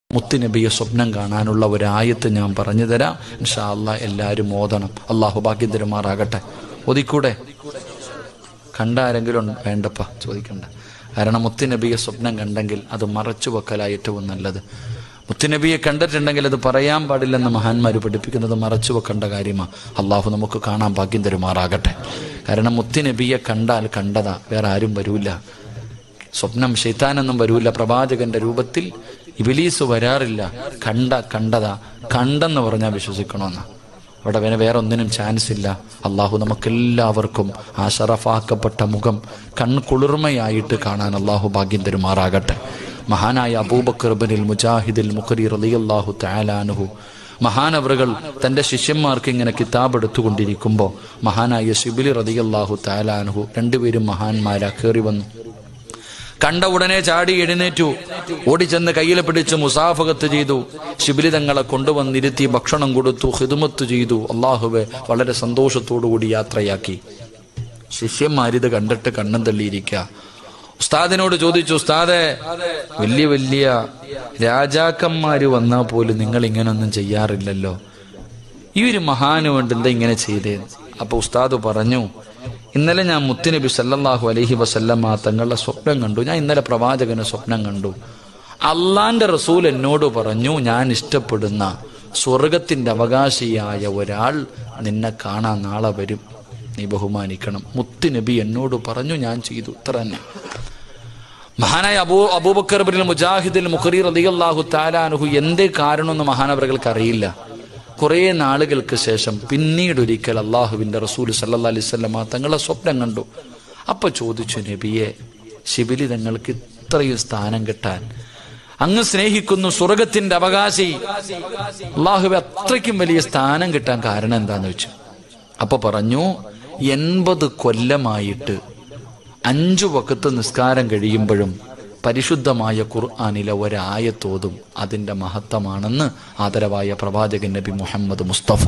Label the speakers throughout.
Speaker 1: മുത്തുനബിയെ സ്വപ്നം കാണാനുള്ള ഒരായത്ത് ഞാൻ പറഞ്ഞു തരാം ഇൻഷാ അല്ലാ എല്ലാവരും ഓതണം അള്ളാഹു ഭാഗ്യം തരുമാറാകട്ടെ ഒതിക്കൂടെ കണ്ട ആരെങ്കിലും ഉണ്ട്? വേണ്ടപ്പ ചോദിക്കണ്ട കാരണം മുത്തുനബിയെ സ്വപ്നം കണ്ടെങ്കിൽ അത് മറച്ചു വെക്കലാ ഏറ്റവും നല്ലത് മുത്തുനബിയെ കണ്ടിട്ടുണ്ടെങ്കിൽ അത് പറയാൻ പാടില്ലെന്ന് മഹാന്മാർ പഠിപ്പിക്കുന്നത് മറച്ചു വെക്കേണ്ട കാര്യമാണ് അള്ളാഹു നമുക്ക് കാണാൻ ഭാഗ്യം തരുമാറാകട്ടെ കാരണം മുത്തുനബിയെ കണ്ടാൽ കണ്ടതാ വേറെ ആരും വരൂല സ്വപ്നം ശൈത്താനൊന്നും വരൂല പ്രവാചകന്റെ രൂപത്തിൽ ഇബിലീസ് വരാറില്ല കണ്ട കണ്ടതാ കണ്ടെന്ന് പറഞ്ഞാൽ വിശ്വസിക്കണമെന്ന് അവിടെ വേറെ വേറെ ഒന്നിനും ചാൻസ് ഇല്ല അള്ളാഹു നമുക്കെല്ലാവർക്കും ആ ഷറഫാക്കപ്പെട്ട മുഖം കൺകുളിർമയായിട്ട് കാണാൻ അള്ളാഹു ഭാഗ്യം തരുമാറാകട്ടെ മഹാനായ അബൂബക്കർബനിൽ മുജാഹിദിൽ മുഖരി റളിയല്ലാഹു തആലാനുഹു മഹാനവറുകൾ തന്റെ ശിഷ്യന്മാർക്ക് ഇങ്ങനെ കിതാബ് എടുത്തുകൊണ്ടിരിക്കുമ്പോൾ മഹാനായ ശിബിലി റളിയല്ലാഹു തആലാനുഹു രണ്ടുപേരും മഹാന്മാരാ കയറി വന്നു കണ്ട ഉടനെ ചാടി എഴുന്നേറ്റു ഓടിച്ചെന്ന് കയ്യിൽ പിടിച്ച് മുസാഫകത്ത് ചെയ്തു ശിബിലി തങ്ങളെ കൊണ്ടുവന്നിരുത്തി ഭക്ഷണം കൊടുത്തു ഹിതുമത്ത് ചെയ്തു അള്ളാഹുവെ വളരെ സന്തോഷത്തോടുകൂടി യാത്രയാക്കി ശിഷ്യന്മാരിത് കണ്ടിട്ട് കണ്ണും തള്ളിയിരിക്കുക ഉസ്താദിനോട് ചോദിച്ചു ഉസ്താദെ വലിയ വലിയ രാജാക്കന്മാര് വന്നാൽ പോലും നിങ്ങൾ ഇങ്ങനൊന്നും ചെയ്യാറില്ലല്ലോ ഈ ഒരു മഹാന് വേണ്ടി എന്താ ഇങ്ങനെ ചെയ്തേ അപ്പൊ ഉസ്താദ് പറഞ്ഞു ഇന്നലെ ഞാൻ മുത്തുനബി സല്ലല്ലാഹു അലൈഹി വസല്ലമ തങ്ങളുടെ സ്വപ്നം കണ്ടു ഞാൻ ഇന്നലെ പ്രവാചകന് സ്വപ്നം കണ്ടു അള്ളാന്റെ റസൂൽ എന്നോട് പറഞ്ഞു ഞാൻ ഇഷ്ടപ്പെടുന്ന സ്വർഗത്തിന്റെ അവകാശിയായ ഒരാൾ നിന്നെ കാണാൻ നാളെ വരും നീ ബഹുമാനിക്കണം മുത്തുനബി എന്നോട് പറഞ്ഞു ഞാൻ ചെയ്തു ഇത്ര തന്നെ മഹാനായ അബൂ അബൂബക്കർ ബിൻ മുജാഹിദിൽ മുഖറി റളിയല്ലാഹു താലാനുഹു എന്തേ കാരണമെന്ന് മഹാനവറുകൾക്ക് അറിയില്ല കുറേ നാളുകൾക്ക് ശേഷം പിന്നീട് ഒരിക്കൽ അള്ളാഹുവിന്റെ റസൂൽ സല്ലല്ലാഹു അലൈഹി വസല്ലമ തങ്ങളെ സ്വപ്നം കണ്ടു അപ്പൊ ചോദിച്ചു നബിയെ ശിബിലി തങ്ങൾക്ക് ഇത്രയും സ്ഥാനം കിട്ടാൻ അങ്ങ് സ്നേഹിക്കുന്നു സ്വർഗത്തിന്റെ അവകാശി അള്ളാഹുവെ അത്രയ്ക്കും വലിയ സ്ഥാനം കിട്ടാൻ കാരണം എന്താന്ന് വെച്ചു അപ്പൊ പറഞ്ഞു എൺപത് കൊല്ലമായിട്ട് അഞ്ചു വക്കത്ത് നിസ്കാരം കഴിയുമ്പോഴും പരിശുദ്ധമായ ഖുർആാനിലെ ഒരായത്തോതും അതിന്റെ മഹത്വമാണെന്ന് ആദരവായ പ്രവാചകൻ നബി മുഹമ്മദ് മുസ്തഫ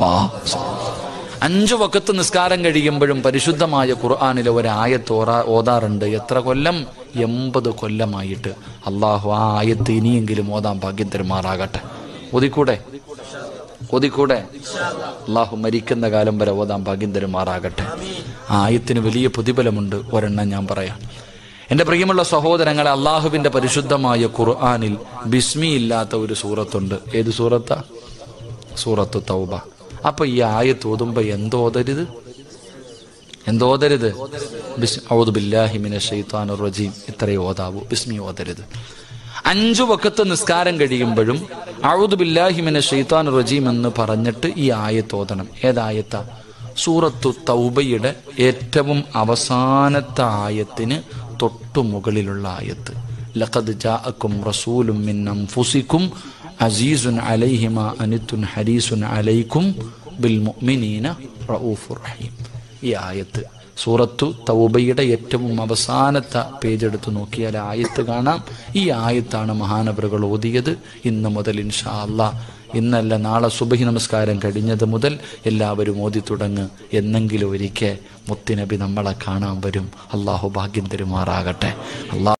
Speaker 1: അഞ്ചു വക്കത്ത് നിസ്കാരം കഴിയുമ്പോഴും പരിശുദ്ധമായ ഖുർആാനിലെ ഒരായത്ത് ഓറാ- ഓതാറുണ്ട് എത്ര കൊല്ലം എൺപത് കൊല്ലമായിട്ട് അള്ളാഹു ആ ആയത്ത് ഇനിയെങ്കിലും ഓതാൻ ഭാഗ്യം തരുമാറാകട്ടെ ഒതിക്കൂടെ ഒതിക്കൂടെ അള്ളാഹു മരിക്കുന്ന കാലം വരെ ഓതാൻ ഭാഗ്യം തരുമാറാകട്ടെ ആ ആയത്തിന് വലിയ പ്രതിഫലമുണ്ട് ഒരെണ്ണം ഞാൻ പറയാം എന്റെ പ്രിയമുള്ള സഹോദരങ്ങളെ അള്ളാഹുവിന്റെ പരിശുദ്ധമായ ഖുർആാനിൽ ബിസ്മി ഇല്ലാത്ത ഒരു സൂറത്തുണ്ട് ഏത് സൂറത്താ സൂറത്ത് തൗബ അപ്പൊ ഈ ആയത്ത് ഓതുമ്പോ എന്തോതരുത് എന്തോതരുത് ബിസ്- ഔദു ബില്ലാഹി മിനശ് ശൈത്വാനിർ റജീം ഇത്രയേ ഓതാവൂ ബിസ്മി ഓതരുത് അഞ്ചു വക്കത്ത് നിസ്കാരം കഴിയുമ്പോഴും ഔദു ബില്ലാഹി മിനശ് ശൈത്വാനിർ റജീം എന്ന് പറഞ്ഞിട്ട് ഈ ആയത്ത് ഓതണം ഏതായത്ത സൂറത്തു തൗബയുടെ ഏറ്റവും അവസാനത്തെ ആയത്തിന് തൊട്ടു മുകളിലുള്ള ആയത്ത് ലഖദ് ജാഅക്കും റസൂലും മിൻ അൻഫുസിക്കും അസീസുൻ അലൈഹിമ അനിത്തുൻ ഹരീസുൻ അലൈക്കും ബിൽ മുഅ്മിനീന റഊഫുർ റഹീം ഈ ആയത്ത് സൂറത്തു തൗബയുടെ ഏറ്റവും അവസാനത്തെ പേജ് എടുത്ത് നോക്കിയാൽ ആ ആയത്ത് കാണാം ഈ ആയത്താണ് മഹാനവറുകൾ ഓതിയത് ഇന്ന് മുതൽ ഇൻഷാ അല്ലാ ഇന്നല്ല നാളെ സുബഹി നമസ്കാരം കഴിഞ്ഞത് മുതൽ എല്ലാവരും ഓതി തുടങ്ങ് എന്നെങ്കിലും ഒരിക്കൽ മുത്തിനബി നമ്മളെ കാണാൻ വരും അള്ളാഹു ഭാഗ്യം തരുമാറാകട്ടെ അള്ളാഹു